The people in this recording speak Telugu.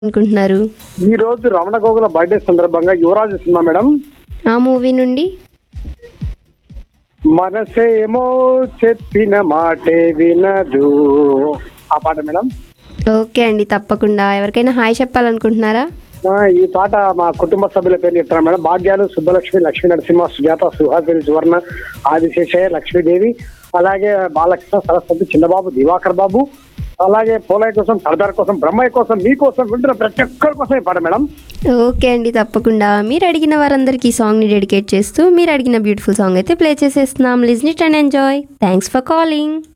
అనుకుంటున్నారు ఈ రోజు రమణ గోగుల బర్త్డే సందర్భంగా యువరాజు సినిమా మేడం ఆ మూవీ నుండి మనసేమో చెప్పిన మాటే వినదు ఆ పాట మేడం ఓకే అండి తప్పకుండా ఎవరికైనా హాయ్ చెప్పాలనుకుంటున్నారా ఆ, ఈ పాట మా కుటుంబ సభ్యుల పేరు చెప్తాను మేడం భాగ్యాలు సుబ్బలక్ష్మి లక్ష్మీ నరసింహ సుజాత సుహాసిని సువర్ణ ఆదిశేషయ్య లక్ష్మీదేవి అలాగే బాలకృష్ణ సరస్వతి చిన్నబాబు దివాకర్ బాబు అలాగే పోలయ్య కోసం సర్దార్ కోసం బ్రహ్మయ్య కోసం మీకోసం వింటున్న ప్రతి ఒక్కరి కోసం ఈ పాట మేడం ఓకే అండి తప్పకుండా మీరు అడిగిన వారందరికీ ఈ సాంగ్ని డెడికేట్ చేస్తూ మీరు అడిగిన బ్యూటిఫుల్ సాంగ్ అయితే ప్లే చేసేస్తున్నాం listen it and enjoy thanks for calling